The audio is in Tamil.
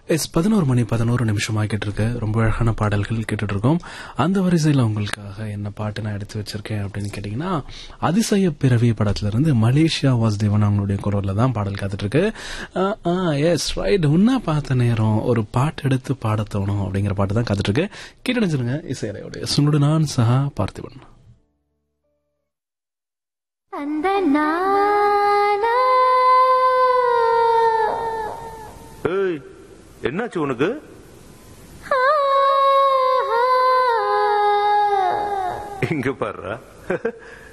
எஸ் பதினோரு மணி பதினோரு நிமிஷம் ஆகிட்டு இருக்கு ரொம்ப அழகான பாடல்கள் கேட்டுட்டு இருக்கோம் அந்த வரிசையில் உங்களுக்காக என்ன பாட்டு நான் எடுத்து வச்சிருக்கேன் அப்படின்னு கேட்டீங்கன்னா அதிசய பிறவி படத்துல இருந்து மலேசியா வாசுதேவன் அவங்களுடைய குரல்ல தான் பாடல் காத்துட்டு இருக்கு எஸ் ரைட் உன்னா பார்த்த நேரம் ஒரு பாட்டு எடுத்து பாட தோணும் அப்படிங்கிற பாட்டு தான் காத்துட்டு இருக்கு கேட்டு நினைச்சிருங்க இசையலையோடைய சுனுடு நான் சஹா பார்த்திபன் அந்த நானா ஏய் என்னாச்சு உனக்கு ஆ, ஆ. இங்க பாருடா